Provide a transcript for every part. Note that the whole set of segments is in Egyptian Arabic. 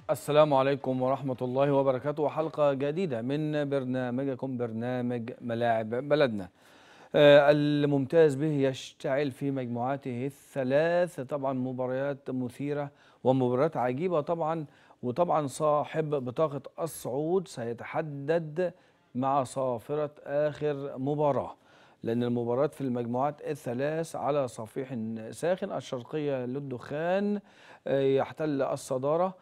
السلام عليكم ورحمة الله وبركاته حلقة جديدة من برنامجكم برنامج ملاعب بلدنا آه، الممتاز به يشتعل في مجموعاته الثلاث طبعا مباريات مثيرة ومباريات عجيبة طبعا وطبعا صاحب بطاقة الصعود سيتحدد مع صافرة آخر مباراة لأن المباريات في المجموعات الثلاث على صفيح ساخن الشرقية للدخان آه، يحتل الصدارة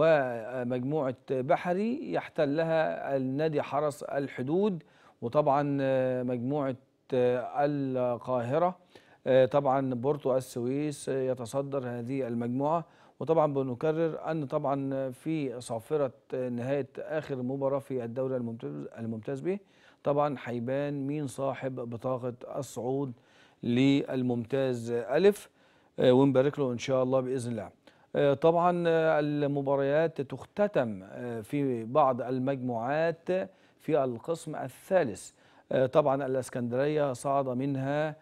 ومجموعة بحري يحتلها النادي حرس الحدود وطبعا آه، مجموعة آه، القاهرة آه، طبعا بورتو السويس آه، يتصدر هذه المجموعة وطبعا بنكرر أن طبعا في صافرة آه، نهاية آخر مباراة في الدوري الممتاز, الممتاز به طبعا هيبان مين صاحب بطاقة الصعود للممتاز ألف آه، ونبارك له إن شاء الله بإذن الله آه، طبعا آه، المباريات تختتم آه، في بعض المجموعات في القسم الثالث آه، طبعا الاسكندريه صعد منها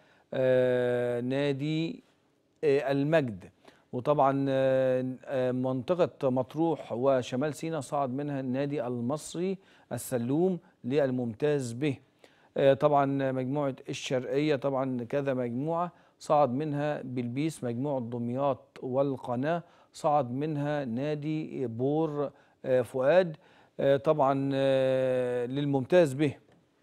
آه، نادي آه، المجد وطبعا آه، آه، منطقه مطروح وشمال سيناء صعد منها النادي المصري السلوم للممتاز به آه، طبعا مجموعه الشرقيه طبعا كذا مجموعه صعد منها بلبيس مجموعه دمياط والقناه صعد منها نادي بور آه، فؤاد آه، طبعا آه، للممتاز به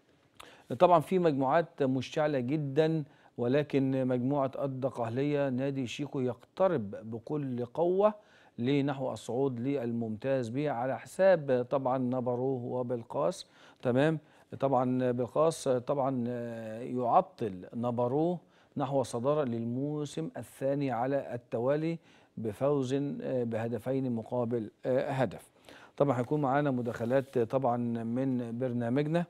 طبعا في مجموعات مشتعلة جدا ولكن مجموعة الدقهلية نادي شيكو يقترب بكل قوة لنحو الصعود للممتاز به على حساب طبعا نبروه وبالقاس تمام طبعا بالقاس طبعا آه، يعطل نبروه نحو الصدارة للموسم الثاني على التوالي بفوز آه، بهدفين مقابل آه، هدف طبعا هيكون معانا مداخلات طبعا من برنامجنا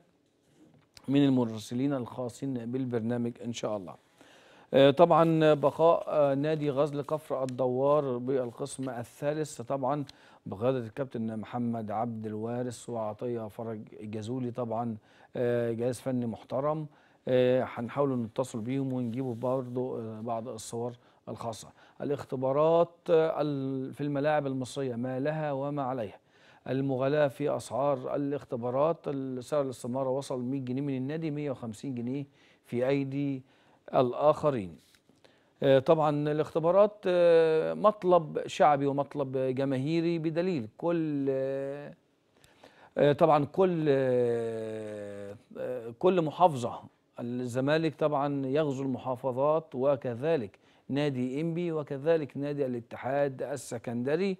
من المراسلين الخاصين بالبرنامج ان شاء الله. آه، طبعا بقاء آه، نادي غزل كفر الدوار بالقسم الثالث طبعا بقياده الكابتن محمد عبد الوارث وعطيه فرج الجزولي طبعا آه، جهاز فني محترم آه، هنحاول نتصل بيهم ونجيبوا برضه آه، بعض الصور الخاصه. الاختبارات آه، ال- في الملاعب المصريه ما لها وما عليها. المغالاة في أسعار الاختبارات سعر الاستمارة وصل 100 جنيه من النادي 150 جنيه في أيدي الآخرين آه، طبعا الاختبارات آه، مطلب شعبي ومطلب جماهيري بدليل كل آه، آه، طبعا كل آه، آه، كل محافظة الزمالك طبعا يغزو المحافظات وكذلك نادي انبي وكذلك نادي الاتحاد السكندري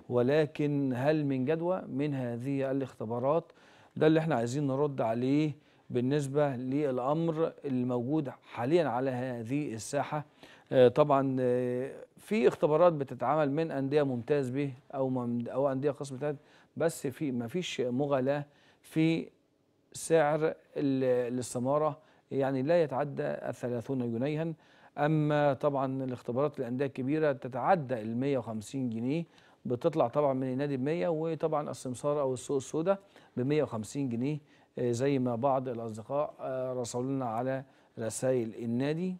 ولكن هل من جدوى من هذه الاختبارات ده اللي احنا عايزين نرد عليه بالنسبة للأمر الموجود حاليا على هذه الساحة آه، طبعا آه، في اختبارات بتتعمل من أندية ممتاز به أو مم- أو أندية قسم ثالث بس في ما فيش مغالاة في سعر ال- الاستمارة يعني لا يتعدى الثلاثون جنيها أما طبعا الاختبارات الأندية الكبيرة تتعدى ال 150 جنيه بتطلع طبعا من النادي ب 100 وطبعا السمسار أو السوق السوداء ب 150 جنيه آه، زي ما بعض الأصدقاء آه، راسلوا لنا على رسائل النادي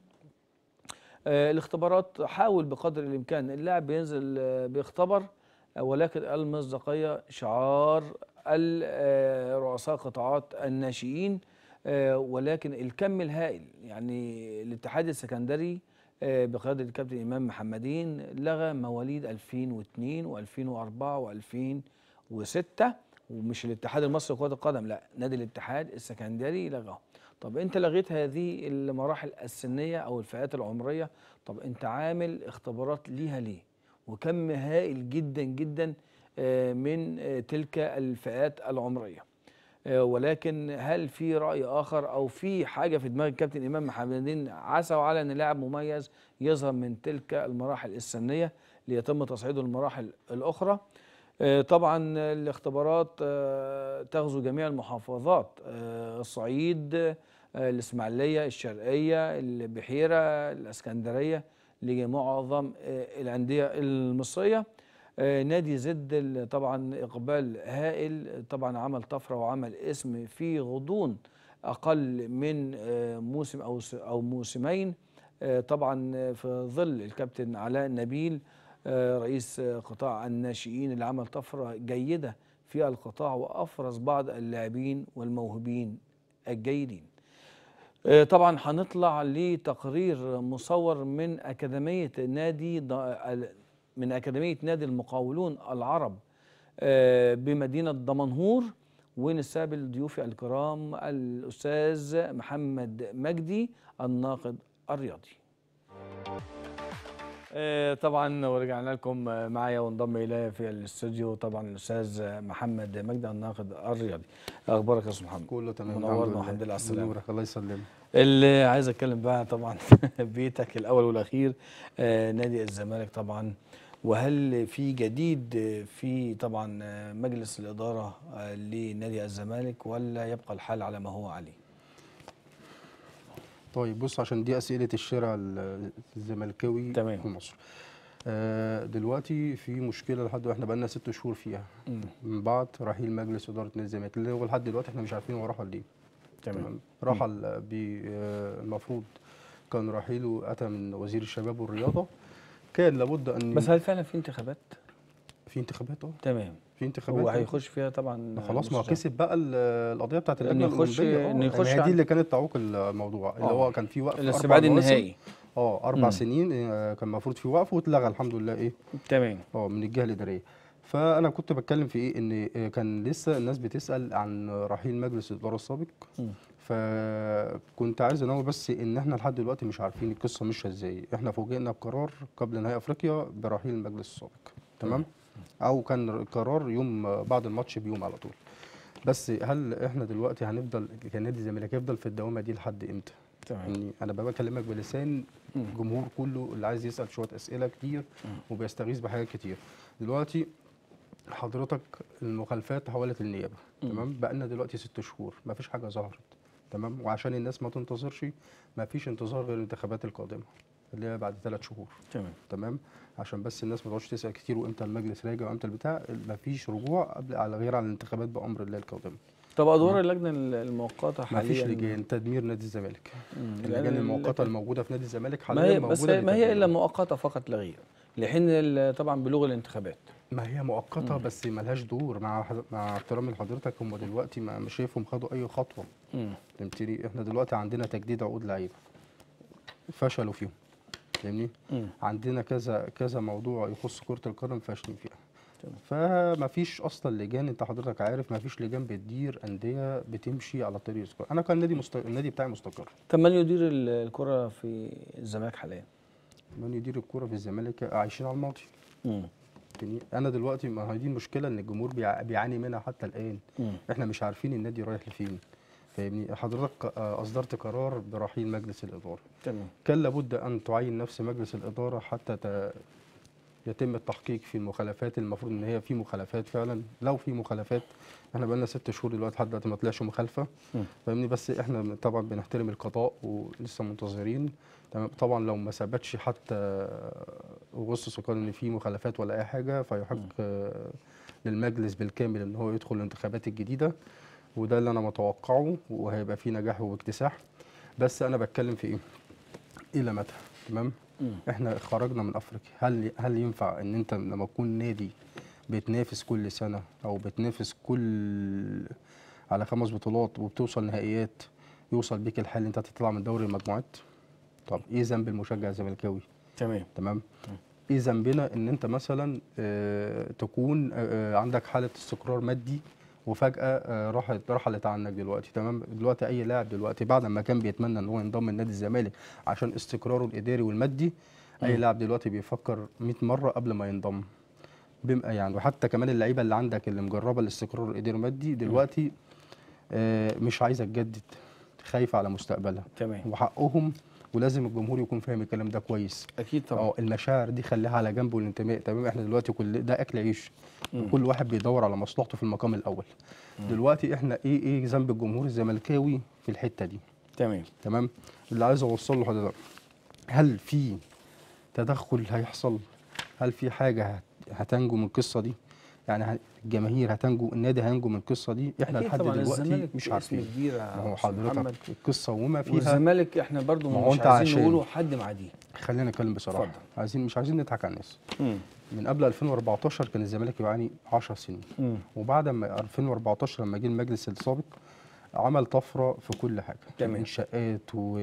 آه، الاختبارات حاول بقدر الامكان اللاعب بينزل آه، بيختبر آه، ولكن المصداقيه شعار ال- آه، رؤساء قطاعات الناشئين آه، ولكن الكم الهائل يعني الاتحاد السكندري آه، بقياده الكابتن امام محمدين لغى مواليد 2002 و2004 و2006 ومش الاتحاد المصري لكره القدم لا نادي الاتحاد السكندري لغاه طب انت لغيت هذه المراحل السنيه او الفئات العمريه طب انت عامل اختبارات ليها ليه وكم هائل جدا جدا آه، من آه، تلك الفئات العمريه آه، ولكن هل في راي اخر او في حاجه في دماغ الكابتن امام محمدين عسوا على ان لاعب مميز يظهر من تلك المراحل السنيه ليتم تصعيده المراحل الاخرى آه، طبعا الاختبارات آه، تغزو جميع المحافظات آه، الصعيد آه، الاسماعيليه الشرقيه البحيره الاسكندريه لمعظم آه، الانديه المصريه آه، نادي زد ال- طبعا اقبال هائل طبعا عمل طفره وعمل اسم في غضون اقل من آه، موسم او س- او موسمين آه، طبعا في ظل الكابتن علاء نبيل آه، رئيس آه، قطاع الناشئين اللي عمل طفرة جيدة في القطاع وأفرز بعض اللاعبين والموهوبين الجيدين آه، طبعا هنطلع لتقرير مصور من أكاديمية نادي ض- ال- من أكاديمية نادي المقاولون العرب آه، بمدينة دمنهور ونستقبل ضيوفي الكرام الأستاذ محمد مجدي الناقد الرياضي آه، طبعا ورجعنا لكم آه، معايا وانضم الي في الاستوديو طبعا الاستاذ محمد مجدي الناقد الرياضي اخبارك يا استاذ محمد كله تمام منورنا والحمد لله على السلامه نورك الله يسلمك اللي عايز اتكلم بقى طبعا بيتك الاول والاخير آه، نادي الزمالك طبعا وهل في جديد آه، في طبعا آه، مجلس الاداره آه، لنادي الزمالك ولا يبقى الحال على ما هو عليه طيب بص عشان دي اسئله الشارع ال- الزملكاوي تمام. في مصر آه دلوقتي في مشكله لحد احنا بقالنا ست شهور فيها مم. من بعد رحيل مجلس اداره نادي الزمالك اللي هو لحد دلوقتي احنا مش عارفين هو رحل ليه تمام رحل بي آه المفروض كان رحيله اتى من وزير الشباب والرياضه كان لابد ان بس هل فعلا في انتخابات في انتخابات اه تمام في انتخابات هو آه. هيخش فيها طبعا ما خلاص ما هو مستشار. كسب بقى ال- القضيه بتاعت إنه اللجنه يخش- الاولمبيه إنه آه، يخش يعني هي عن- دي اللي كانت تعوق الموضوع اللي آه. هو كان في وقف أربع الاستبعاد مواسم. النهائي اه اربع مم. سنين آه، كان المفروض في وقف واتلغى الحمد لله ايه تمام اه من الجهه الاداريه فانا كنت بتكلم في ايه ان آه، كان لسه الناس بتسال عن رحيل مجلس الاداره السابق مم. فكنت عايز انوه بس ان احنا لحد دلوقتي مش عارفين القصه ماشيه ازاي احنا فوجئنا بقرار قبل نهائي افريقيا برحيل المجلس السابق تمام او كان قرار يوم آه، بعد الماتش بيوم على طول بس هل احنا دلوقتي هنفضل كنادي الزمالك هيفضل في الدوامه دي لحد امتى تمام يعني انا بقى بكلمك بلسان مم. الجمهور كله اللي عايز يسال شويه اسئله كتير وبيستغيث بحاجات كتير دلوقتي حضرتك المخالفات حولت النيابه مم. تمام بقى لنا دلوقتي ست شهور ما فيش حاجه ظهرت تمام وعشان الناس ما تنتظرش ما فيش انتظار غير الانتخابات القادمه اللي هي بعد ثلاث شهور تمام تمام عشان بس الناس ما تقعدش تسال كتير وامتى المجلس راجع وامتى البتاع ما فيش رجوع قبل على غير على الانتخابات بامر الله القادمه طب ادوار اللجنه المؤقته ما حاليا فيش لجان تدمير نادي الزمالك مم. اللجان لأن المؤقته الموجوده في نادي الزمالك حاليا ما هي بس موجوده هي ما هي الا للتدمير. مؤقته فقط لا غير لحين ال- طبعا بلوغ الانتخابات ما هي مؤقته بس ملهاش دور مع حض- مع احترامي لحضرتك هم دلوقتي ما مش شايفهم خدوا اي خطوه مم. فهمتني احنا دلوقتي عندنا تجديد عقود لعيبه فشلوا فيهم فاهمني مم. عندنا كذا كذا موضوع يخص كره القدم فاشلين فيها تمام. فما فيش اصلا لجان انت حضرتك عارف ما فيش لجان بتدير انديه بتمشي على طريق السكور انا كان النادي مست... النادي بتاعي مستقر طب من يدير ال- الكره في الزمالك حاليا؟ من يدير الكوره في الزمالك عايشين على الماضي مم. فاهمني؟ انا دلوقتي ما هي دي المشكله ان الجمهور بيع- بيعاني منها حتى الان مم. احنا مش عارفين النادي رايح لفين فاهمني حضرتك آه، اصدرت قرار برحيل مجلس الاداره تمام كان لابد ان تعين نفس مجلس الاداره حتى ت... يتم التحقيق في المخالفات المفروض ان هي في مخالفات فعلا لو في مخالفات احنا بقالنا ست شهور دلوقتي لحد دلوقتي ما طلعش مخالفه مم. فاهمني بس احنا طبعا بنحترم القضاء ولسه منتظرين تمام طبعا لو ما ثبتش حتى اغسطس وقال ان في مخالفات ولا اي حاجه فيحق آه، للمجلس بالكامل ان هو يدخل الانتخابات الجديده وده اللي انا متوقعه وهيبقى فيه نجاح واكتساح بس انا بتكلم في ايه الى متى تمام مم. احنا خرجنا من افريقيا هل هل ينفع ان انت لما تكون نادي بتنافس كل سنه او بتنافس كل على خمس بطولات وبتوصل نهائيات يوصل بيك الحال ان انت تطلع من دوري المجموعات طب ايه ذنب المشجع الزملكاوي تمام تمام ايه ذنبنا ان انت مثلا آه تكون آه آه، عندك حاله استقرار مادي وفجاه آه راحت رحلت عنك دلوقتي تمام دلوقتي اي لاعب دلوقتي بعد ما كان بيتمنى ان هو ينضم لنادي الزمالك عشان استقراره الاداري والمادي اي مم. لاعب دلوقتي بيفكر 100 مره قبل ما ينضم بما يعني وحتى كمان اللعيبه اللي عندك اللي مجربه الاستقرار الاداري والمادي دلوقتي آه مش عايزه تجدد خايفه على مستقبلها تمام وحقهم ولازم الجمهور يكون فاهم الكلام ده كويس اكيد طبعا اه المشاعر دي خليها على جنب والانتماء تمام احنا دلوقتي كل ده اكل عيش مم. كل واحد بيدور على مصلحته في المقام الاول دلوقتي احنا ايه ايه ذنب الجمهور الزملكاوي في الحته دي تمام تمام اللي عايز اوصله لحضرتك هل في تدخل هيحصل هل في حاجه هت- هتنجو من القصه دي يعني ه- الجماهير هتنجو النادي هينجو من القصه دي احنا أكيد لحد طبعا دلوقتي الزمالك مش اسم عارفين كبير يا ما هو أستاذ محمد. حضرتك القصه وما فيها والزمالك احنا برضو ما هو مش أنت عايزين عشان- نقوله حد معديه خلينا نتكلم بصراحه اتفضل. عايزين مش عايزين نضحك على الناس مم. من قبل 2014 كان الزمالك بيعاني 10 سنين مم. وبعد ما 2014 لما جه المجلس السابق عمل طفره في كل حاجه تمام. انشاءات و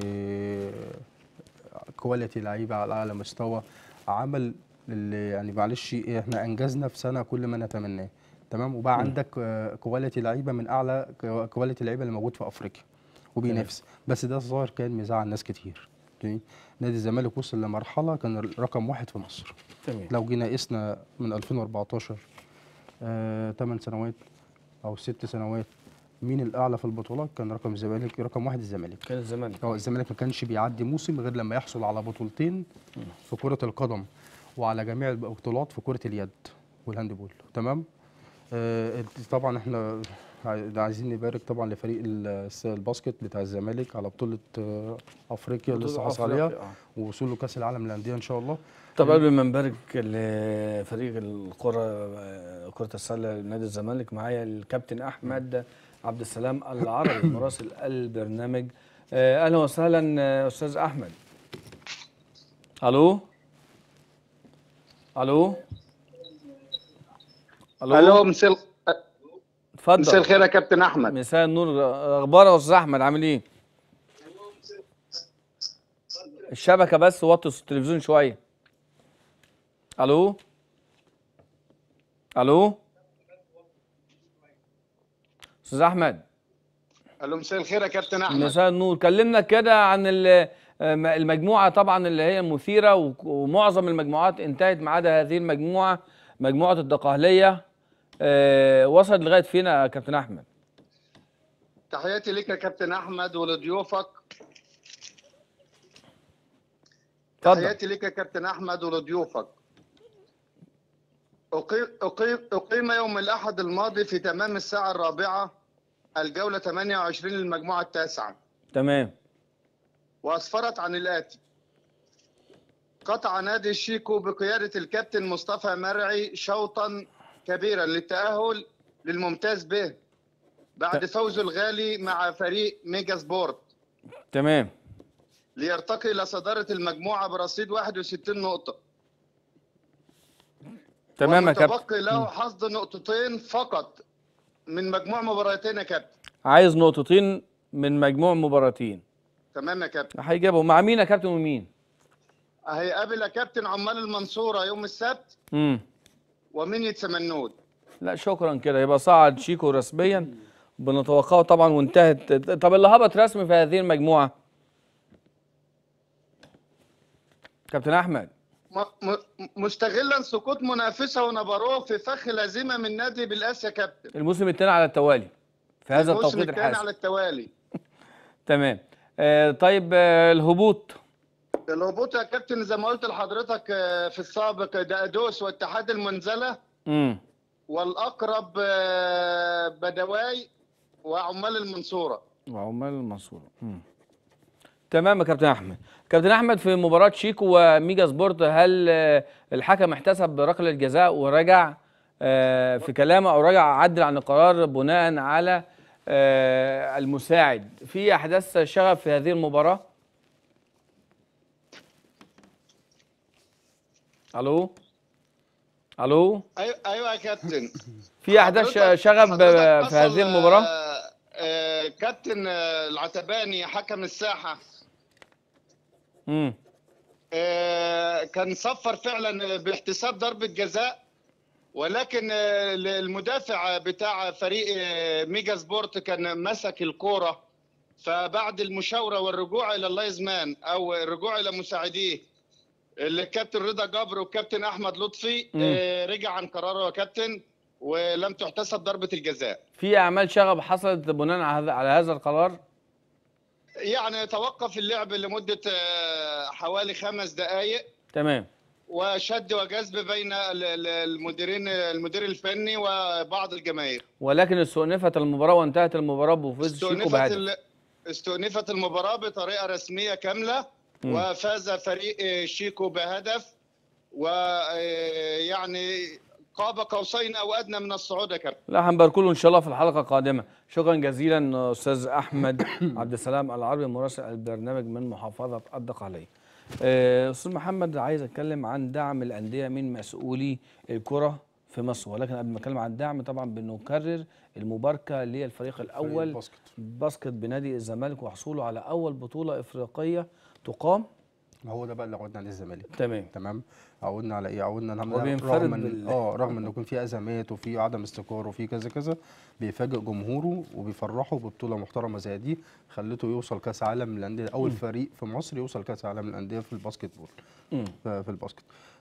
كواليتي لعيبه على اعلى مستوى عمل اللي يعني معلش إيه، احنا انجزنا في سنه كل ما نتمناه تمام وبقى عندك آه، كواليتي لعيبه من اعلى كو- كواليتي لعيبه اللي موجود في افريقيا وبينافس بس ده الظاهر كان مزعل ناس كتير يعني نادي الزمالك وصل لمرحله كان رقم واحد في مصر تمام لو جينا قسنا من 2014 آه 8 سنوات او 6 سنوات مين الاعلى في البطولات كان رقم الزمالك رقم واحد الزمالك كان الزمالك هو الزمالك ما كانش بيعدي موسم غير لما يحصل على بطولتين في كرة القدم وعلى جميع البطولات في كرة اليد والهاندبول تمام آه طبعا احنا عاي- عايزين نبارك طبعا لفريق ال- الباسكت بتاع الزمالك على بطولة آه افريقيا اللي لسه حصل عليها أفريقيا، آه. ووصوله كاس العالم للانديه ان شاء الله طب قبل ما نبارك لفريق الكرة كرة السلة لنادي الزمالك معايا الكابتن أحمد عبد السلام العربي مراسل البرنامج آه، أهلا وسهلا آه، أستاذ أحمد ألو ألو الو مساء مساء اتفضل الخير يا كابتن احمد مساء النور أخبار يا أستاذ أحمد عامل إيه؟ الشبكة بس وطي التلفزيون شوية ألو ألو أستاذ أحمد الو مساء الخير يا كابتن احمد مساء النور كلمنا كده عن ال- آم، المجموعة طبعا اللي هي مثيرة وك- ومعظم المجموعات انتهت ما عدا هذه المجموعة مجموعة الدقهلية آه، وصلت لغاية فين يا كابتن أحمد؟ تحياتي لك يا كابتن احمد ولضيوفك اتفضل تحياتي لك يا كابتن احمد ولضيوفك أقيم, أقيم, أقيم يوم الأحد الماضي في تمام الساعة الرابعة الجولة 28 للمجموعة التاسعة تمام وأسفرت عن الآتي قطع نادي الشيكو بقيادة الكابتن مصطفى مرعي شوطا كبيرا للتأهل للممتاز به بعد فوزه الغالي مع فريق ميجا سبورت تمام ليرتقي إلى صدارة المجموعة برصيد 61 نقطة تمام يا كابتن والمتبقي له حصد نقطتين فقط من مجموع مباراتين يا كابتن عايز نقطتين من مجموع مباراتين تمام يا كابتن هيجيبهم مع مين يا كابتن ومين؟ هيقابل يا كابتن عمال المنصورة يوم السبت امم ومين يتسمنود لا شكرا كده يبقى صعد شيكو رسميا بنتوقعه طبعا وانتهت طب اللي هبط رسمي في هذه المجموعه كابتن احمد م- م- مستغلا سقوط منافسه ونبروه في فخ الهزيمه من نادي بالاس يا كابتن الموسم الثاني على التوالي في هذا الموسم التوقيت الثاني الحاسم على التوالي تمام آه طيب آه الهبوط الهبوط يا كابتن زي ما قلت لحضرتك آه، في السابق دقدوس واتحاد المنزله امم والاقرب آه، بدواي وعمال المنصوره وعمال المنصورة مم. تمام يا كابتن احمد كابتن احمد في مباراة شيكو وميجا سبورت هل آه، الحكم احتسب ركلة الجزاء ورجع آه، في كلامه او رجع عدل عن القرار بناء على آه، المساعد في احداث شغب في هذه المباراة الو الو ايوه ايوه يا كابتن في احداث حضرتك- شغب حضرتك آه، في حصل، هذه المباراة آه، آه، كابتن آه، العتباني حكم الساحه امم آه، كان صفر فعلا باحتساب ضربة جزاء ولكن آه، المدافع بتاع فريق آه، ميجا سبورت كان مسك الكورة فبعد المشاورة والرجوع إلى اللايزمان أو الرجوع إلى مساعديه الكابتن رضا جبر والكابتن أحمد لطفي مم. آه، رجع عن قراره يا كابتن ولم تحتسب ضربة الجزاء في اعمال شغب حصلت بناء على هذا- على هذا القرار يعني توقف اللعب لمدة آه، حوالي خمس دقائق تمام وشد وجذب بين ال- ال- المديرين المدير الفني وبعض الجماهير ولكن استؤنفت المباراة وانتهت المباراة بفوز شيكو استؤنفت بهدف ال- استؤنفت المباراة بطريقة رسمية كاملة مم. وفاز فريق شيكو بهدف ويعني قاب قوسين او ادنى من الصعود يا كابتن لا هنبارك له ان شاء الله في الحلقة القادمة شكرا جزيلا استاذ احمد عبد السلام العربي مراسل البرنامج من محافظة الدقهلية آه، استاذ محمد عايز اتكلم عن دعم الانديه من مسؤولي الكره في مصر ولكن قبل ما اتكلم عن الدعم طبعا بنكرر المباركه للفريق الاول الباسكت. باسكت بنادي الزمالك وحصوله على اول بطوله افريقيه تقام ما هو ده بقى اللي عودنا عليه الزمالك تمام تمام عودنا على ايه عودنا ان هو هم بينفرد رغم بال- ان اه رغم ان يكون في ازمات وفي عدم استقرار وفي كذا كذا بيفاجئ جمهوره وبيفرحه ببطوله محترمه زي دي خلته يوصل كاس عالم للانديه اول فريق في مصر يوصل كاس عالم للانديه في الباسكت بول مم. ف- في الباسكت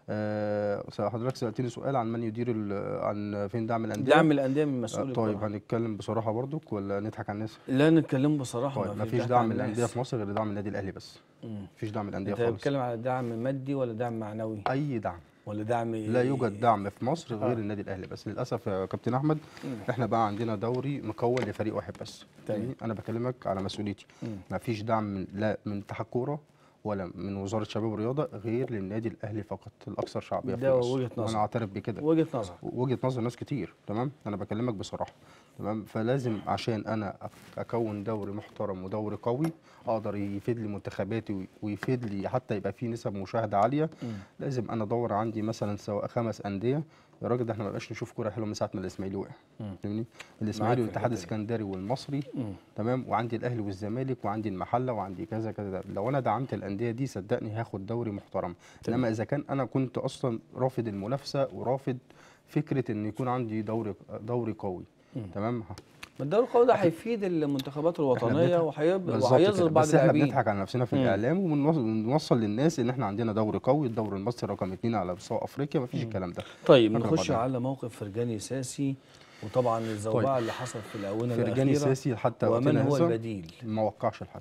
آه حضرتك سالتني سؤال عن من يدير ال- عن فين دعم الانديه دعم الانديه من آه مسؤولي طيب الكرة. هنتكلم بصراحه برضك ولا نضحك على الناس لا نتكلم بصراحه طيب ما مفيش ضحك دعم على الانديه الناس. في مصر غير دعم النادي الاهلي بس مم. مفيش دعم الانديه انت خالص بتتكلم على دعم مادي ولا دعم معنوي اي دعم ولا دعم لا يوجد دعم في مصر غير آه. النادي الاهلي بس للاسف يا كابتن احمد مم. احنا بقى عندنا دوري مكون لفريق واحد بس تمام. يعني انا بكلمك على مسؤوليتي مم. ما فيش دعم من لا من اتحاد كوره ولا من وزاره الشباب والرياضه غير للنادي الاهلي فقط الاكثر شعبيه في ده مصر وجهة نظر. وانا اعترف بكده وجهه نظر وجهه نظر ناس كتير تمام انا بكلمك بصراحه تمام فلازم عشان انا أك- اكون دوري محترم ودوري قوي اقدر يفيد لي منتخباتي وي- ويفيد لي حتى يبقى فيه نسب مشاهده عاليه مم. لازم انا ادور عندي مثلا سواء خمس انديه يا راجل ده احنا ما بقاش نشوف كوره حلوه من ساعه ما الاسماعيلي وقع مم. فاهمني معاك الاسماعيلي في والاتحاد الحتة دي. السكندري والمصري مم. تمام وعندي الاهلي والزمالك وعندي المحله وعندي كذا كذا لو انا دعمت الانديه دي صدقني هاخد دوري محترم تمام. انما اذا كان انا كنت اصلا رافض المنافسه ورافض فكره ان يكون عندي دوري دوري قوي مم. تمام ما الدوري القوي ده هيفيد المنتخبات الوطنيه بنضحك- وهيب- بالظبط وهيظهر كده. بعض بس احنا اللاعبين بنضحك على نفسنا في مم. الاعلام وبنوص- وبنوصل للناس ان احنا عندنا دوري قوي الدوري المصري رقم اثنين على مستوى افريقيا مفيش الكلام ده طيب فاكر نخش بعضها. على موقف فرجاني ساسي وطبعا الزوبعه طيب. اللي حصل في الاونه فرجاني الاخيره ساسي حتى ومن وقتنا هو هذا البديل ما وقعش لحد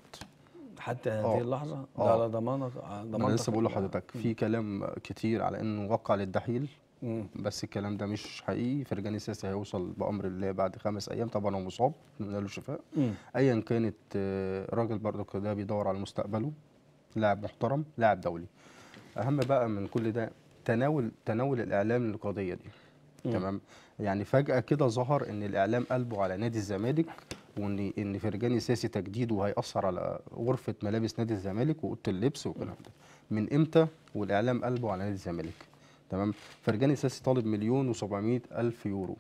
حتى آه. هذه اللحظه ده آه. على ضمانك على ما انا ضمانتك لسه بقول ال- لحضرتك في كلام كتير على انه وقع للدحيل مم. بس الكلام ده مش حقيقي فرجاني ساسي هيوصل بامر الله بعد خمس ايام طبعا هو مصاب نتمنى له الشفاء مم. ايا كانت آه، الراجل برضك ده بيدور على مستقبله لاعب محترم لاعب دولي اهم بقى من كل ده تناول تناول الاعلام للقضيه دي مم. تمام يعني فجاه كده ظهر ان الاعلام قلبه على نادي الزمالك وان ان فرجاني ساسي تجديده هياثر على غرفه ملابس نادي الزمالك واوضه اللبس والكلام ده من امتى والاعلام قلبه على نادي الزمالك تمام فرجاني ساسي طالب مليون و700 الف يورو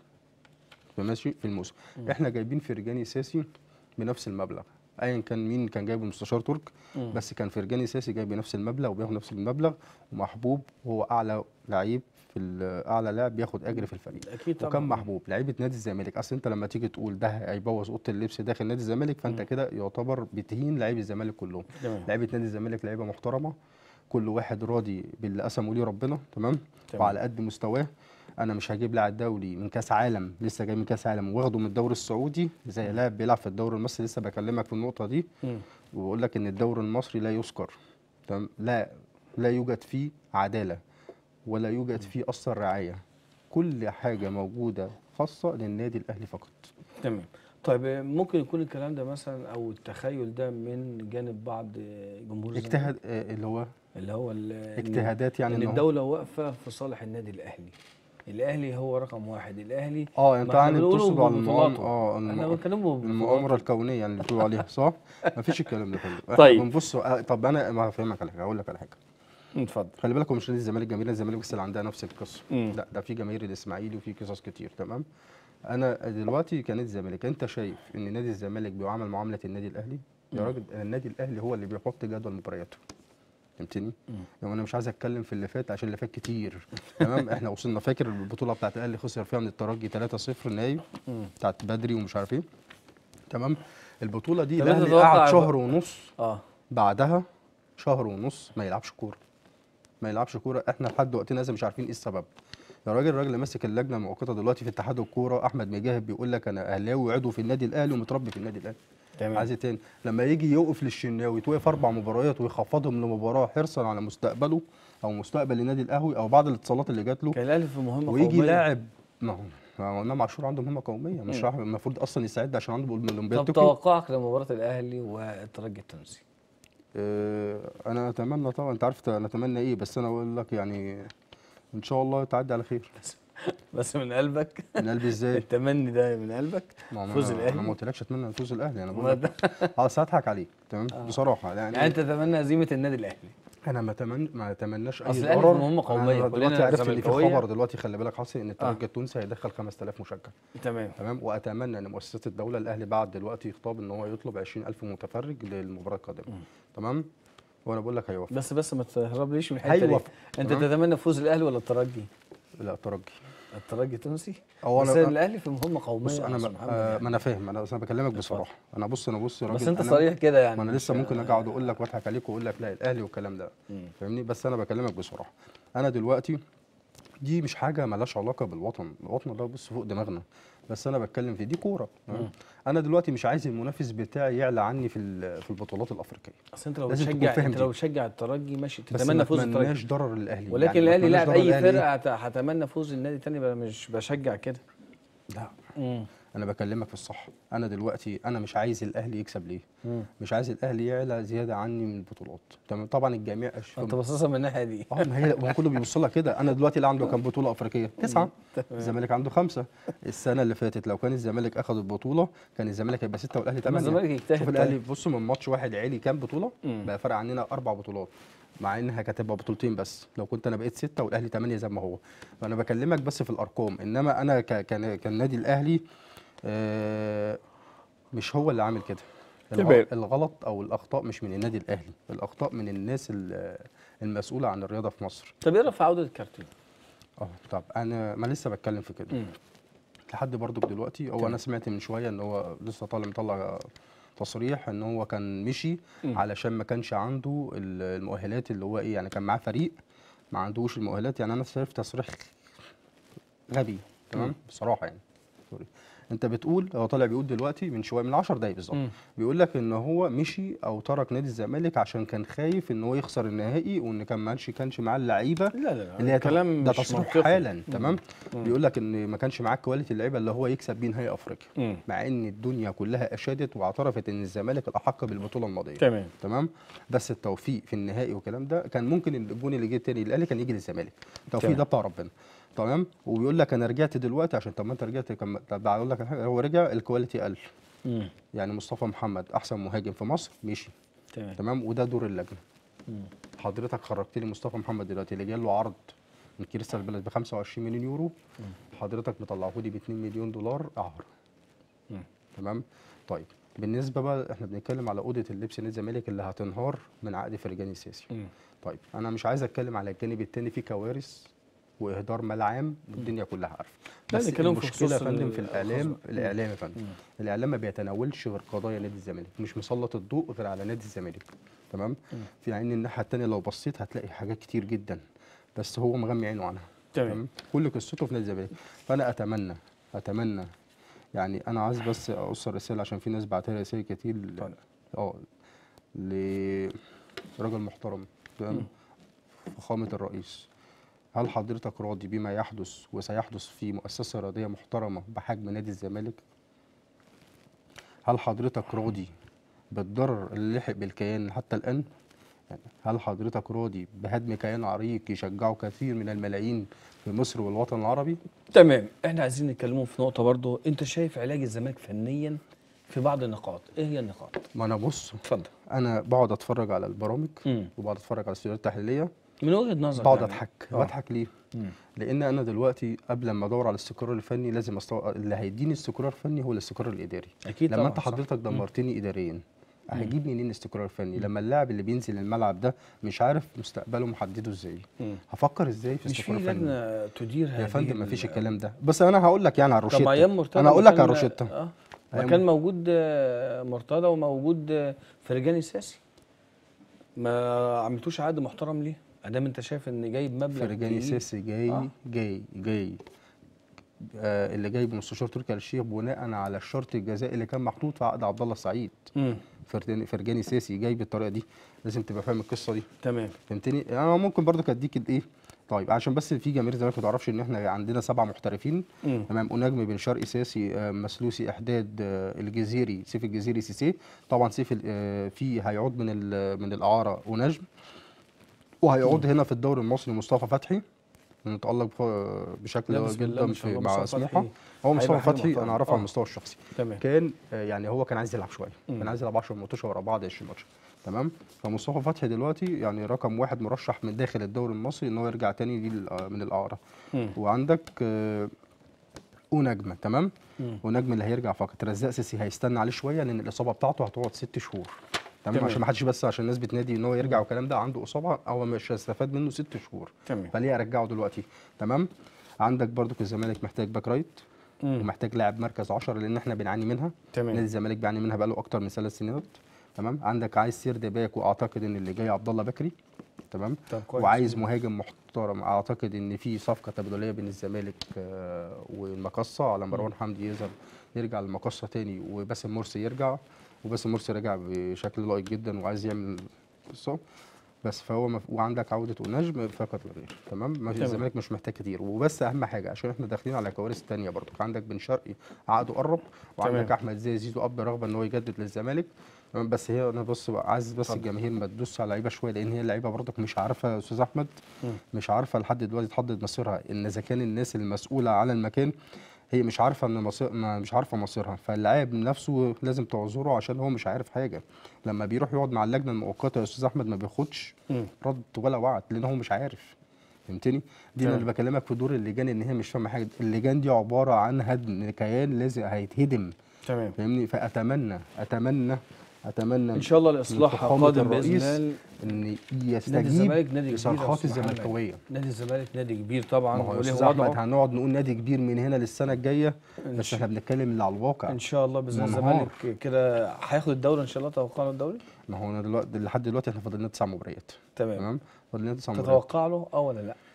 ماشي في الموسم احنا جايبين فرجاني ساسي بنفس المبلغ ايا كان مين كان جايبه مستشار ترك مم. بس كان فرجاني ساسي جايب بنفس المبلغ وبياخد نفس المبلغ ومحبوب وهو اعلى لعيب في ال- اعلى لاعب بياخد اجر في الفريق اكيد طبعا وكان محبوب لعيبه نادي الزمالك اصل انت لما تيجي تقول ده هيبوظ اوضه اللبس داخل نادي الزمالك فانت كده يعتبر بتهين لعيبه الزمالك كلهم تمام لعيبه نادي الزمالك لعيبه محترمه كل واحد راضي باللي قسمه ليه ربنا تمام تمام. وعلى قد مستواه انا مش هجيب لاعب دولي من كاس عالم لسه جاي من كاس عالم واخده من الدوري السعودي زي لاعب بيلعب في الدوري المصري لسه بكلمك في النقطه دي مم. وبقول لك ان الدوري المصري لا يذكر تمام لا لا يوجد فيه عداله ولا يوجد فيه اصلا رعايه كل حاجه موجوده خاصه للنادي الاهلي فقط تمام طيب ممكن يكون الكلام ده مثلا او التخيل ده من جانب بعض جمهور الزمالك؟ اجتهاد آه، اللي هو اللي هو ال- إن- اجتهادات يعني ان إن هو- الدوله واقفه في صالح النادي الاهلي الاهلي هو رقم واحد الاهلي اه انت ما احنا يعني بنقوله بتقصد على ببطولاته. المؤامره اه احنا الم- بنتكلموا المؤامره الكونيه يعني اللي بتقول عليها صح؟ مفيش الكلام ده كله احنا طيب. بنبص آه، طب انا ما هفهمك على حاجه هقول لك على حاجه اتفضل خلي بالك هو مش نادي الزمالك جماهير نادي الزمالك بس اللي عندها نفس القصه مم. لا ده في جماهير الاسماعيلي وفي قصص كتير تمام انا دلوقتي كنادي الزمالك انت شايف ان نادي الزمالك بيعامل معامله النادي الاهلي يا راجل النادي الاهلي هو اللي بيحط جدول مبارياته فهمتني؟ يعني انا مش عايز اتكلم في اللي فات عشان اللي فات كتير تمام احنا وصلنا فاكر البطوله بتاعت الاهلي خسر فيها من الترجي 3-0 النهائي مم. بتاعت بدري ومش عارف ايه تمام البطوله دي طب الاهلي أنت تتوقع قعد بقى- شهر ونص اه بعدها شهر ونص ما يلعبش كوره ما يلعبش كوره احنا لحد وقتنا هذا مش عارفين ايه السبب يا راجل الراجل اللي ماسك اللجنه المؤقته دلوقتي في اتحاد الكوره احمد مجاهد بيقول لك انا اهلاوي وعضو في النادي الاهلي ومتربي في النادي الاهلي تمام. عايز إيه تاني لما يجي يوقف للشناوي توقف اربع مباريات ويخفضهم لمباراه حرصا على مستقبله او مستقبل النادي الاهلي او بعض الاتصالات اللي جات له كان الاهلي في مهمه ويجي قومية. لاعب ما هو ما هو امام عاشور عنده مهمه قوميه مش راح المفروض اصلا يستعد عشان عنده اولمبياد طب طوكيو توقعك لمباراه الاهلي والترجي التونسي آه، انا اتمنى طبعا انت عارف نتمنى ايه بس انا اقول لك يعني ان شاء الله تعدي على خير بس من قلبك من قلبي ازاي التمني ده من قلبك ما هو فوز أنا- انا الاهلي ما قلتلكش اتمنى فوز الاهلي انا ما بقول لك ده- اه هضحك عليك تمام بصراحه يعني, يعني انت تتمنى هزيمه النادي الاهلي انا ما اتمنى ما اتمناش اي أصل الأهلي ضرر في مهمة قومية، انا دلوقتي كلنا عرفت ان في زملكاوية. خبر دلوقتي خلي بالك حاصل ان الترجي التونسي هيدخل 5000 مشجع تمام تمام واتمنى ان مؤسسات الدوله الاهلي بعد دلوقتي خطاب ان هو يطلب 20000 متفرج للمباراه القادمه تمام وانا بقول لك هيوافق بس بس ما تهربليش من الحته دي هيوافق انت تمام. تتمنى فوز الاهلي ولا الترجي؟ لا الترجي الترجي تونسي؟ هو بس أنا- الاهلي في مهمه قوميه بص يا انا أستاذ ما, محمد آه يعني. ما انا فاهم انا بس انا بكلمك بصراحه انا بص انا بص راجل بس انت أنا صريح كده يعني ما انا مش- لسه ممكن اجي اقعد اقول لك واضحك عليك واقول لك لا الاهلي والكلام ده مم. فاهمني بس انا بكلمك بصراحه انا دلوقتي دي مش حاجه ملهاش علاقه بالوطن الوطن ده بص فوق دماغنا بس انا بتكلم في دي كوره تمام؟ انا دلوقتي مش عايز المنافس بتاعي يعلى عني في ال- في البطولات الافريقيه اصل انت لو لازم تكون بتشجع فاهم انت دي. لو بتشجع الترجي ماشي بس تتمنى ما فوز الترجي اتمناش ضرر للاهلي ولكن يعني ما الاهلي أتمناش لاعب ضرر اي الأهلي. فرقه هت- هتمنى فوز النادي التاني بقى مش بشجع كده لا مم. انا بكلمك في الصح انا دلوقتي انا مش عايز الاهلي يكسب ليه مم. مش عايز الاهلي يعلى زياده عني من البطولات تمام طبعا الجميع أش... انت باصصها من الناحيه دي اه ما هي ما هو كله بيبص لها كده انا دلوقتي اللي عنده كام بطوله افريقيه تسعه الزمالك عنده خمسه السنه اللي فاتت لو كان الزمالك اخذ البطوله كان الزمالك هيبقى سته والاهلي طب ما ثمانيه الزمالك يجتهد شوف الاهلي بص من ماتش واحد عالي كام بطوله مم. بقى فرق عننا اربع بطولات مع انها كانت هتبقى بطولتين بس لو كنت انا بقيت سته والاهلي ثمانيه زي ما هو فانا بكلمك بس في الارقام انما انا ك... كان... كالنادي الاهلي آه مش هو اللي عامل كده تمام. الغ- الغلط او الاخطاء مش من النادي الاهلي الاخطاء من الناس ال- المسؤوله عن الرياضه في مصر طب ايه رايك في عوده الكارتون؟ اه طب انا ما لسه بتكلم في كده مم. لحد برضك دلوقتي هو تمام. انا سمعت من شويه ان هو لسه طالع مطلع تصريح ان هو كان مشي مم. علشان ما كانش عنده ال- المؤهلات اللي هو ايه يعني كان معاه فريق ما عندوش المؤهلات يعني انا شايف تصريح غبي تمام مم. بصراحه يعني سوري انت بتقول هو طالع بيقول دلوقتي من شويه من 10 دقايق بالظبط مم. بيقول لك ان هو مشي او ترك نادي الزمالك عشان كان خايف ان هو يخسر النهائي وان كان ما كانش معاه اللعيبه لا لا لا اللي هي كلام ده مش تصريح منطقي. حالا تمام مم. بيقول لك ان ما كانش معاه كواليتي اللعيبه اللي هو يكسب بيه نهائي افريقيا مم. مع ان الدنيا كلها اشادت واعترفت ان الزمالك الاحق بالبطوله الماضيه تمام تمام بس التوفيق في النهائي والكلام ده كان ممكن الجون اللي جه التاني الاهلي كان يجي للزمالك التوفيق تمام. ده بتاع ربنا تمام وبيقول لك انا رجعت دلوقتي عشان طب ما انت رجعت كم... طب اقول لك على حاجه هو رجع الكواليتي قل مم. يعني مصطفى محمد احسن مهاجم في مصر مشي تمام تمام وده دور اللجنه مم. حضرتك خرجت لي مصطفى محمد دلوقتي اللي جاي له عرض من كريستال بالاس ب 25 مليون يورو حضرتك مطلعه لي ب 2 مليون دولار اعار مم. تمام طيب بالنسبه بقى احنا بنتكلم على اوضه اللبس نادي الزمالك اللي هتنهار من عقد فرجاني السيسي مم. طيب انا مش عايز اتكلم على الجانب التاني في كوارث واهدار مال عام والدنيا كلها عارفه لا، بس نتكلم في المشكله يا خصوص فندم ال- في الاعلام خصوص- الاعلام يا فندم مم. الاعلام ما بيتناولش غير قضايا نادي الزمالك مش مسلط الضوء غير على نادي الزمالك تمام مم. في عين الناحيه التانيه لو بصيت هتلاقي حاجات كتير جدا بس هو مغمي عينه عنها تمام كل قصته في نادي الزمالك فانا اتمنى اتمنى يعني انا عايز بس اوصل رساله عشان في ناس بعتها لي رسائل كتير ل- اتفضل. اه لراجل محترم تمام فخامه الرئيس هل حضرتك راضي بما يحدث وسيحدث في مؤسسه رياضيه محترمه بحجم نادي الزمالك هل حضرتك راضي بالضرر اللي لحق بالكيان حتى الان يعني هل حضرتك راضي بهدم كيان عريق يشجعه كثير من الملايين في مصر والوطن العربي تمام احنا عايزين نتكلموا في نقطه برضو انت شايف علاج الزمالك فنيا في بعض النقاط ايه هي النقاط ما انا بص اتفضل انا بقعد اتفرج على البرامج مم. وبقعد اتفرج على الاستوديوهات التحليليه من وجهه نظرك بقعد يعني. اضحك آه. بضحك ليه مم. لان انا دلوقتي قبل ما ادور على الاستقرار الفني لازم استو... اللي هيديني استقرار فني هو الاستقرار الاداري اكيد لما طبعاً، انت صح. حضرتك دمرتني اداريا هجيب منين استقرار فني لما اللاعب اللي بينزل الملعب ده مش عارف مستقبله محدده ازاي مم. هفكر ازاي في مش في استقرار فني لجنه تدير يا هذه فندم ما ال- فيش الكلام ده بس انا هقول لك يعني على طب ما الروشته ايام مرتضى انا هقول ما لك على كان- الروشته اه ما أيام- كان موجود آه، مرتضى وموجود آه، فرجاني الساسي ما عملتوش عقد محترم ليه؟ ادام انت شايف ان جايب مبلغ فرجاني تقيل. سيسي جاي آه. جاي جاي آه اللي جايب مستشار تركي آل الشيخ بناء على الشرط الجزائي اللي كان محطوط في عقد عبد الله السعيد مم. فرجاني فرجاني سيسي جاي بالطريقه دي لازم تبقى فاهم القصه دي تمام فهمتني انا ممكن برضو اديك الايه طيب عشان بس في جماهير الزمالك ما تعرفش ان احنا عندنا سبع محترفين مم. تمام ونجم بن شرقي ساسي آه، مسلوسي احداد آه، الجزيري سيف الجزيري سيسي طبعا سيف ال- آه، في هيعود من ال- من الاعاره ونجم وهيعود هنا في الدوري المصري مصطفى فتحي متالق ف- بشكل لا، بسم الله جدا ما شاء في الله، مع مصطفى سموحه فتحي هو هيبقى مصطفى حاجة فتحي محترمة. انا اعرفه على آه. المستوى الشخصي تمام كان آه، يعني هو كان عايز يلعب شويه مم. كان عايز يلعب 10 ماتش ورا بعض 20 ماتش تمام فمصطفى فتحي دلوقتي يعني رقم واحد مرشح من داخل الدوري المصري ان هو يرجع تاني لل- آه، من الاعاره مم. وعندك آه، ونجم تمام مم. ونجم اللي هيرجع فقط رزاق سيسي هيستنى عليه شويه لان الاصابه بتاعته هتقعد ست شهور تمام تمام. عشان ما حدش بس عشان الناس بتنادي ان هو يرجع والكلام ده عنده اصابه هو مش هيستفاد منه ست شهور تمام فليه ارجعه دلوقتي تمام عندك برضو الزمالك محتاج باك رايت مم. ومحتاج لاعب مركز 10 لان احنا بنعاني منها نادي تمام الزمالك بيعاني منها بقاله اكتر من ثلاث سنوات تمام عندك عايز سيرد باك واعتقد ان اللي جاي عبد الله بكري تمام طب كويس وعايز مهاجم محترم اعتقد ان في صفقه تبادليه بين الزمالك آه، والمقصه على مروان حمدي يظهر يرجع للمقصه تاني وباسم مرسي يرجع وباسم مرسي رجع بشكل لائق جدا وعايز يعمل قصه بس فهو مف... وعندك عوده ونجم فقط لا غير تمام ما تمام. الزمالك مش محتاج كتير وبس اهم حاجه عشان احنا داخلين على كوارث تانية برضو عندك بن شرقي عقده قرب وعندك تمام. احمد زي زيزو اب رغبه ان هو يجدد للزمالك تمام بس هي انا بص بقى عايز بس اتفضل. الجماهير ما تدوس على اللعيبه شويه لان هي اللعيبه برضك مش عارفه يا استاذ احمد مم. مش عارفه لحد دلوقتي تحدد مصيرها ان اذا كان الناس المسؤوله على المكان هي مش عارفه ان مصير ما مش عارفه مصيرها فاللاعب نفسه لازم تعذره عشان هو مش عارف حاجه لما بيروح يقعد مع اللجنه المؤقته يا استاذ احمد ما بياخدش مم. رد ولا وعد لان هو مش عارف فهمتني دي انا تمام. اللي بكلمك في دور اللجان ان هي مش فاهمه حاجه اللجان دي عباره عن هدم كيان لازم هيتهدم تمام فاهمني فاتمنى اتمنى اتمنى ان شاء الله الاصلاح فخامة قادم باذن الرئيس الله ان نادي يستجيب الزمالك نادي كبير يا لصرخات أستاذ محمد. الزملكاويه نادي الزمالك نادي كبير طبعا ما هو يا وله استاذ احمد وضعه هنقعد نقول نادي كبير من هنا للسنه الجايه إن بس شاء- احنا بنتكلم اللي على الواقع ان شاء الله باذن الله منهار. الزمالك كده هياخد الدوري ان شاء الله توقعنا الدوري ما هو انا دلوقتي لحد دلوقتي احنا فاضل لنا تسع مباريات تمام تمام فاضل لنا تسع مباريات تتوقع له اه ولا لا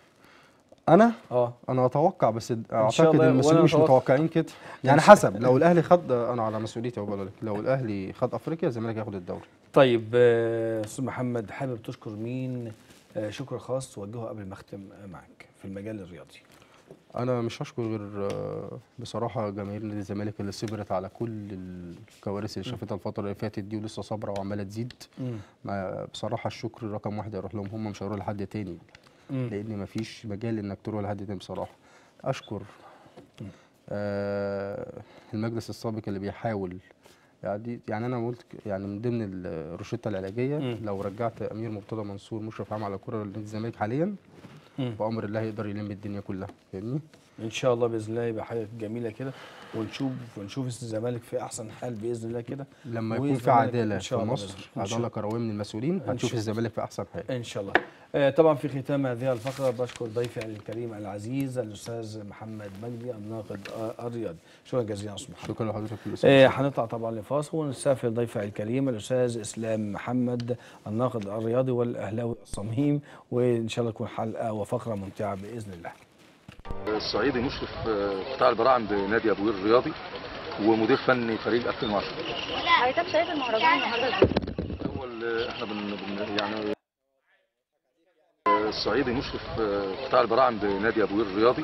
انا اه انا اتوقع بس شاء اعتقد الله، المسؤولين وأنا مش أتوقع. متوقعين كده يعني شاء- حسب لو الاهلي خد انا على مسؤوليتي بقول لك لو الاهلي خد افريقيا الزمالك ياخد الدوري طيب آه، استاذ محمد حابب تشكر مين آه، شكر خاص توجهه قبل ما اختم آه، معك في المجال الرياضي انا مش هشكر غير آه، بصراحه جماهير نادي الزمالك اللي صبرت على كل الكوارث اللي شافتها الفتره اللي فاتت دي ولسه صابره وعماله تزيد ما بصراحه الشكر رقم واحد يروح لهم هم مش هيروحوا لحد تاني مم. لان مفيش مجال انك تروح لحد تاني بصراحه اشكر آه المجلس السابق اللي بيحاول يعني يعني انا قلت ك- يعني من ضمن الروشته العلاجيه مم. لو رجعت امير مرتضى منصور مشرف عام على كره نادي الزمالك حاليا مم. بامر الله يقدر يلم الدنيا كلها فاهمني ان شاء الله باذن الله يبقى حاجه جميله كده ونشوف ونشوف الزمالك في احسن حال باذن الله كده لما يكون في والزمالك عداله إن في شاء الله مصر بإذن- إن شاء عداله كرويه من المسؤولين إن هتشوف شاء الله. الزمالك في احسن حال ان شاء الله آه، طبعا في ختام هذه الفقره بشكر ضيفي الكريم العزيز الاستاذ محمد مجدي الناقد آه، الرياضي شكرا جزيلا استاذ محمد شكرا لحضرتك في آه، الاستضافة. هنطلع طبعا لفاصل ونستقبل ضيفي الكريم الاستاذ اسلام محمد الناقد الرياضي والاهلاوي الصميم وان شاء الله تكون حلقه وفقره ممتعه باذن الله الصعيدي مشرف آه، قطاع البراعه عند نادي ابو قير الرياضي ومدير فني فريق 2010 حضرتك شايف المهرجان النهارده ازاي؟ اول آه، احنا بن بن يعني آه، الصعيدي مشرف آه، قطاع البراعه عند نادي ابو قير الرياضي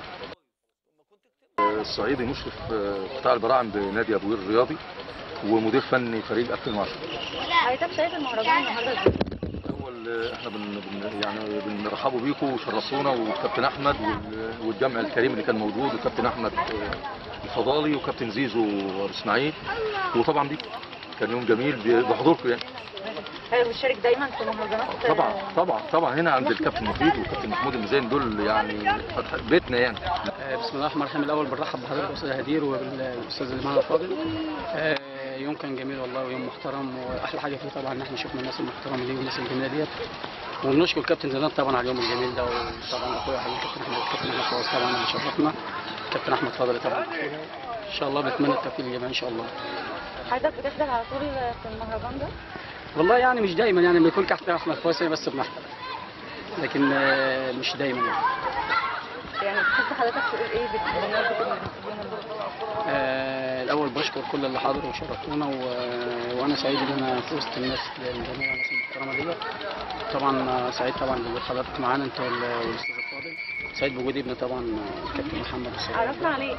آه، الصعيدي مشرف آه، قطاع البراعه عند نادي ابو قير الرياضي ومدير فني فريق 2010 حضرتك شايف المهرجان النهارده ازاي؟ اول آه، احنا بن بن يعني بنرحبوا بيكم وشرفتونا والكابتن احمد وال- والجمع الكريم اللي كان موجود وكابتن احمد آه، الفضالي وكابتن زيزو ابو اسماعيل وطبعا بيكم كان يوم جميل ب- بحضوركم يعني حضرتك بتشارك دايما في مهرجانات طبعا طبعا طبعا هنا عند الكابتن مفيد والكابتن محمود الميزان دول يعني فتح بيتنا يعني آه، بسم الله الرحمن الرحيم الاول بنرحب بحضرتك استاذ هدير وبالاستاذ اللي معانا الفاضل آه، يوم كان جميل والله ويوم محترم واحلى حاجه فيه طبعا ان احنا شفنا الناس المحترمه دي والناس الجميله ديت ونشكر الكابتن زيدان طبعا على اليوم الجميل ده وطبعا اخويا حبيبي كابتن احمد كابتن احمد فواز طبعا اللي شرفنا كابتن احمد فاضل طبعا ان شاء الله بتمنى التوفيق للجميع ان شاء الله حضرتك بتحضر على طول في المهرجان ده؟ والله يعني مش دايما يعني لما يكون كابتن احمد فواز هي بس بنحضر لكن آه، مش دايما يعني يعني بتحب حضرتك تقول ايه بت- بمناسبه اليوم ده؟ آه، الأول بشكر كل اللي حضروا وشرفتونا و... وأنا سعيد إن أنا في وسط الناس الجميع الناس المحترمة ديت طبعا آه، سعيد طبعا بوجود حضرتك معانا أنت وال- والأستاذ الفاضل سعيد بوجود ابني طبعا آه، الكابتن محمد الصغير عرفنا عليك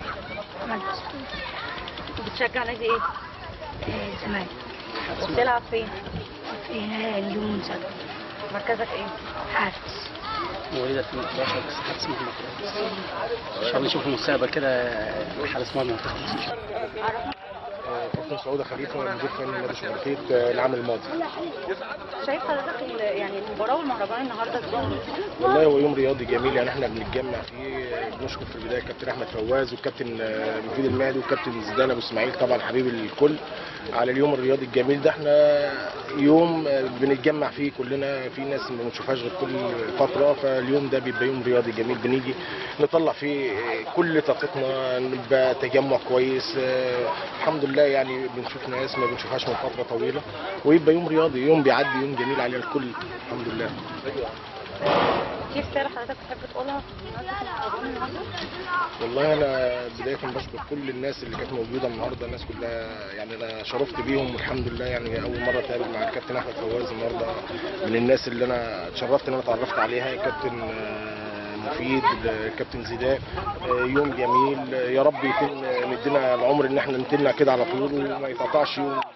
بتشجع نادي ايه؟ الزمالك وبتلعب فين؟ في اليوم سبت مركزك ايه؟ حارس مواليد 2011 بس حارس مرمى كويس. إن شاء الله نشوف في المستقبل كده حارس مرمى منتخب مصر. عرفنا كابتن كابتن سعوده خليفه مدير فني نادي شبرخيت آه، العام الماضي شايف حضرتك ال- يعني المباراه والمهرجان النهارده ازاي؟ والله هو يوم رياضي جميل يعني احنا بنتجمع فيه بنشكر في البدايه الكابتن احمد فواز والكابتن آه، مفيد المهدي والكابتن زيدان ابو اسماعيل طبعا حبيب الكل على اليوم الرياضي الجميل ده احنا يوم آه، بنتجمع فيه كلنا في ناس ما بنشوفهاش غير كل فتره فاليوم ده بيبقى يوم رياضي جميل بنيجي نطلع فيه آه، كل طاقتنا نبقى تجمع كويس آه، الحمد لله يعني بنشوف ناس ما بنشوفهاش من فتره طويله ويبقى يوم رياضي يوم بيعدي يوم جميل على الكل الحمد لله في رساله حضرتك تحب تقولها بمناسبه المهرجان النهارده؟ والله انا بدايه بشكر كل الناس اللي كانت موجوده النهارده الناس كلها يعني انا شرفت بيهم والحمد لله يعني اول مره اتقابل مع الكابتن احمد فواز النهارده من الناس اللي انا اتشرفت ان انا اتعرفت عليها كابتن آه، مفيد الكابتن زيدان آه، يوم جميل آه، يا رب يكون مدينا العمر ان احنا نتلنا كده على طول وما يتقطعش يوم